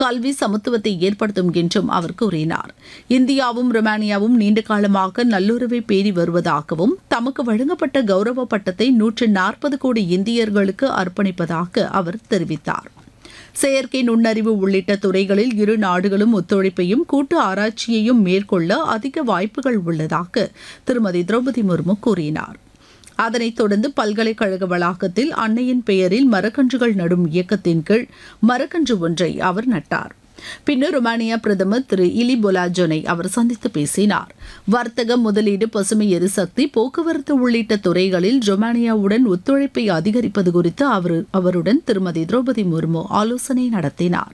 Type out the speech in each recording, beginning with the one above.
கல்வி சமத்துவத்தை ஏற்படுத்தும் என்றும் அவர் கூறினார் இந்தியாவும் ரொமானியாவும் நீண்ட காலமாக நல்லுறவை பேணி வருவதாகவும் தமக்கு வழங்கப்பட்ட கௌரவ பட்டத்தை நூற்று நாற்பது கோடி இந்தியர்களுக்கு அர்ப்பணிப்பதாக அவர் தெரிவித்தார் செயற்கை நுண்ணறிவு உள்ளிட்ட துறைகளில் இரு நாடுகளும் ஒத்துழைப்பையும் கூட்டு ஆராய்ச்சியையும் மேற்கொள்ள அதிக வாய்ப்புகள் உள்ளதாக திருமதி திரௌபதி முர்மு கூறினார் அதனைத் தொடர்ந்து பல்கலைக்கழக வளாகத்தில் அன்னையின் பெயரில் மரக்கன்றுகள் நடும் இயக்கத்தின் கீழ் மரக்கன்று ஒன்றை அவர் நட்டார் பின்னர் ரொமானியா பிரதமர் திரு இலி பொலாஜோனை அவர் சந்தித்து பேசினார் வர்த்தகம் முதலீடு பசுமை எரிசக்தி போக்குவரத்து உள்ளிட்ட துறைகளில் ரொமானியாவுடன் ஒத்துழைப்பை அதிகரிப்பது குறித்து அவர் அவருடன் திருமதி திரௌபதி முர்மு ஆலோசனை நடத்தினார்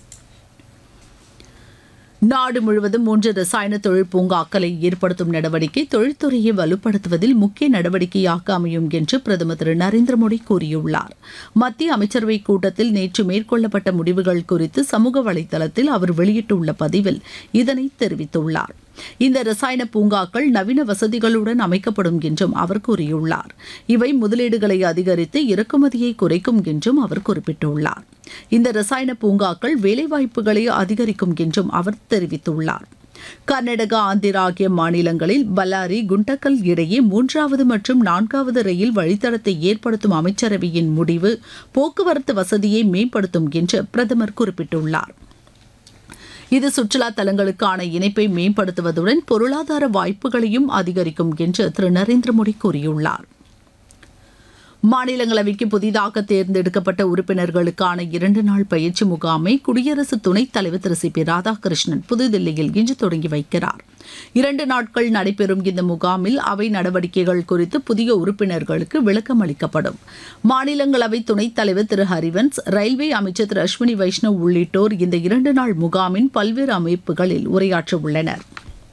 நாடு முழுவதும் மூன்று ரசாயன தொழில் பூங்காக்களை ஏற்படுத்தும் நடவடிக்கை தொழில்துறையை வலுப்படுத்துவதில் முக்கிய நடவடிக்கையாக அமையும் என்று பிரதமர் திரு நரேந்திர மோடி கூறியுள்ளார் மத்திய அமைச்சரவை கூட்டத்தில் நேற்று மேற்கொள்ளப்பட்ட முடிவுகள் குறித்து சமூக வலைதளத்தில் அவர் வெளியிட்டுள்ள பதிவில் இதனை தெரிவித்துள்ளார் இந்த ரசாயன பூங்காக்கள் நவீன வசதிகளுடன் அமைக்கப்படும் என்றும் அவர் கூறியுள்ளார் இவை முதலீடுகளை அதிகரித்து இறக்குமதியை குறைக்கும் என்றும் அவர் குறிப்பிட்டுள்ளார் இந்த ரசாயன பூங்காக்கள் வேலைவாய்ப்புகளை அதிகரிக்கும் என்றும் அவர் தெரிவித்துள்ளார் கர்நாடகா ஆந்திரா ஆகிய மாநிலங்களில் பல்லாரி குண்டக்கல் இடையே மூன்றாவது மற்றும் நான்காவது ரயில் வழித்தடத்தை ஏற்படுத்தும் அமைச்சரவையின் முடிவு போக்குவரத்து வசதியை மேம்படுத்தும் என்று பிரதமர் குறிப்பிட்டுள்ளார் இது சுற்றுலா தலங்களுக்கான இணைப்பை மேம்படுத்துவதுடன் பொருளாதார வாய்ப்புகளையும் அதிகரிக்கும் என்று திரு நரேந்திர மோடி கூறியுள்ளார் மாநிலங்களவைக்கு புதிதாக தேர்ந்தெடுக்கப்பட்ட உறுப்பினர்களுக்கான இரண்டு நாள் பயிற்சி முகாமை குடியரசு துணைத் தலைவர் திரு சி பி ராதாகிருஷ்ணன் புதுதில்லியில் இன்று தொடங்கி வைக்கிறார் இரண்டு நாட்கள் நடைபெறும் இந்த முகாமில் அவை நடவடிக்கைகள் குறித்து புதிய உறுப்பினர்களுக்கு விளக்கம் அளிக்கப்படும் மாநிலங்களவை துணைத் தலைவர் திரு ஹரிவன்ஸ் ரயில்வே அமைச்சர் திரு அஸ்வினி வைஷ்ணவ் உள்ளிட்டோர் இந்த இரண்டு நாள் முகாமின் பல்வேறு அமைப்புகளில் உரையாற்ற உள்ளனர்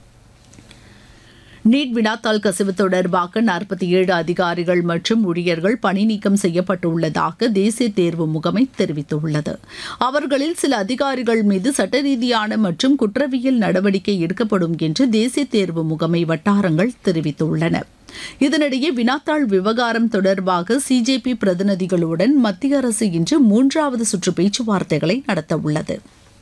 நீட் வினாத்தாள் கசிவு தொடர்பாக நாற்பத்தி ஏழு அதிகாரிகள் மற்றும் ஊழியர்கள் பணி நீக்கம் செய்யப்பட்டுள்ளதாக தேசிய தேர்வு முகமை தெரிவித்துள்ளது அவர்களில் சில அதிகாரிகள் மீது சட்ட ரீதியான மற்றும் குற்றவியல் நடவடிக்கை எடுக்கப்படும் என்று தேசிய தேர்வு முகமை வட்டாரங்கள் தெரிவித்துள்ளன இதனிடையே வினாத்தாள் விவகாரம் தொடர்பாக சிஜேபி பிரதிநிதிகளுடன் மத்திய அரசு இன்று மூன்றாவது சுற்று பேச்சுவார்த்தைகளை நடத்தவுள்ளது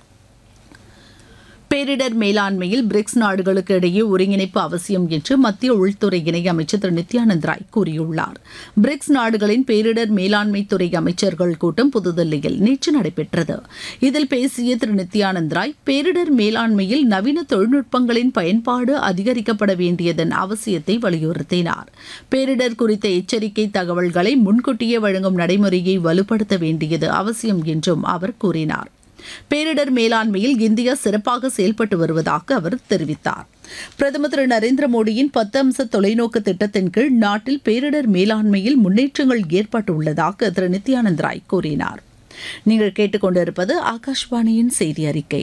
பேரிடர் மேலாண்மையில் பிரிக்ஸ் நாடுகளுக்கு இடையே ஒருங்கிணைப்பு அவசியம் என்று மத்திய உள்துறை இணையமைச்சர் திரு நித்யானந்த் ராய் கூறியுள்ளார் பிரிக்ஸ் நாடுகளின் பேரிடர் மேலாண்மை துறை அமைச்சர்கள் கூட்டம் புதுதில்லியில் நேற்று நடைபெற்றது இதில் பேசிய திரு நித்யானந்த் ராய் பேரிடர் மேலாண்மையில் நவீன தொழில்நுட்பங்களின் பயன்பாடு அதிகரிக்கப்பட வேண்டியதன் அவசியத்தை வலியுறுத்தினார் பேரிடர் குறித்த எச்சரிக்கை தகவல்களை முன்கூட்டியே வழங்கும் நடைமுறையை வலுப்படுத்த வேண்டியது அவசியம் என்றும் அவர் கூறினார் பேரிடர் மேலாண்மையில் இந்தியா சிறப்பாக செயல்பட்டு வருவதாக அவர் தெரிவித்தார் பிரதமர் திரு நரேந்திர மோடியின் பத்து அம்ச தொலைநோக்கு திட்டத்தின் கீழ் நாட்டில் பேரிடர் மேலாண்மையில் முன்னேற்றங்கள் ஏற்பட்டுள்ளதாக திரு நித்யானந்த் ராய் கூறினார் நீங்கள் கேட்டுக்கொண்டிருப்பது ஆகாஷ்வாணியின் செய்தி அறிக்கை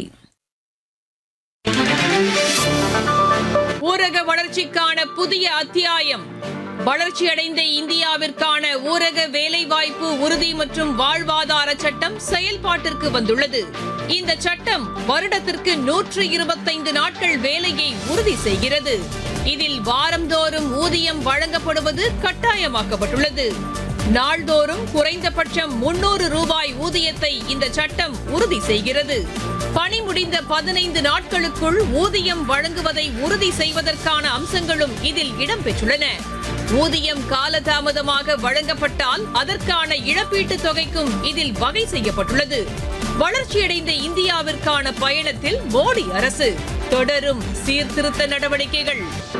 ஊரக வளர்ச்சிக்கான புதிய அத்தியாயம் வளர்ச்சியடைந்த இந்தியாவிற்கான ஊரக வேலைவாய்ப்பு உறுதி மற்றும் வாழ்வாதார சட்டம் செயல்பாட்டிற்கு வந்துள்ளது இந்த சட்டம் வருடத்திற்கு நூற்று இருபத்தைந்து நாட்கள் வேலையை உறுதி செய்கிறது இதில் வாரந்தோறும் ஊதியம் வழங்கப்படுவது கட்டாயமாக்கப்பட்டுள்ளது நாள்தோறும் குறைந்தபட்சம் முன்னூறு ரூபாய் ஊதியத்தை இந்த சட்டம் உறுதி செய்கிறது பணி முடிந்த பதினைந்து நாட்களுக்குள் ஊதியம் வழங்குவதை உறுதி செய்வதற்கான அம்சங்களும் இதில் இடம்பெற்றுள்ளன ஊதியம் காலதாமதமாக வழங்கப்பட்டால் அதற்கான இழப்பீட்டுத் தொகைக்கும் இதில் வகை செய்யப்பட்டுள்ளது வளர்ச்சியடைந்த இந்தியாவிற்கான பயணத்தில் மோடி அரசு தொடரும் சீர்திருத்த நடவடிக்கைகள்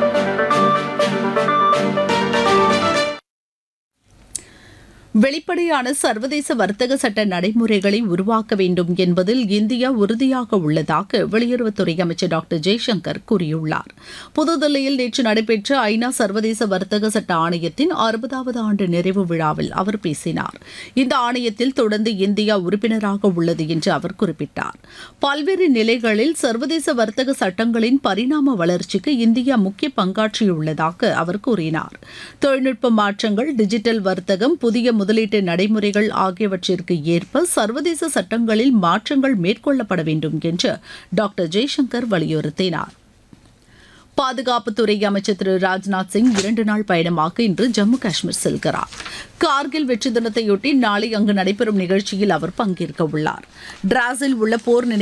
வெளிப்படையான சர்வதேச வர்த்தக சட்ட நடைமுறைகளை உருவாக்க வேண்டும் என்பதில் இந்தியா உறுதியாக உள்ளதாக வெளியுறவுத்துறை அமைச்சர் டாக்டர் ஜெய்சங்கர் கூறியுள்ளார் புதுதில்லியில் நேற்று நடைபெற்ற ஐநா சர்வதேச வர்த்தக சட்ட ஆணையத்தின் அறுபதாவது ஆண்டு நிறைவு விழாவில் அவர் பேசினார் இந்த ஆணையத்தில் தொடர்ந்து இந்தியா உறுப்பினராக உள்ளது என்று அவர் குறிப்பிட்டார் பல்வேறு நிலைகளில் சர்வதேச வர்த்தக சட்டங்களின் பரிணாம வளர்ச்சிக்கு இந்தியா முக்கிய பங்காற்றியுள்ளதாக அவர் கூறினார் தொழில்நுட்ப மாற்றங்கள் டிஜிட்டல் வர்த்தகம் புதிய முதலீட்டு நடைமுறைகள் ஆகியவற்றிற்கு ஏற்ப சர்வதேச சட்டங்களில் மாற்றங்கள் மேற்கொள்ளப்பட வேண்டும் என்று டாக்டர் ஜெய்சங்கர் வலியுறுத்தினார் பாதுகாப்புத்துறை அமைச்சர் திரு ராஜ்நாத் சிங் இரண்டு நாள் பயணமாக இன்று ஜம்மு காஷ்மீர் செல்கிறார் கார்கில் வெற்றி தினத்தையொட்டி நாளை அங்கு நடைபெறும் நிகழ்ச்சியில் அவர் பங்கேற்க உள்ளார் டிராஸில் உள்ள போர் நினை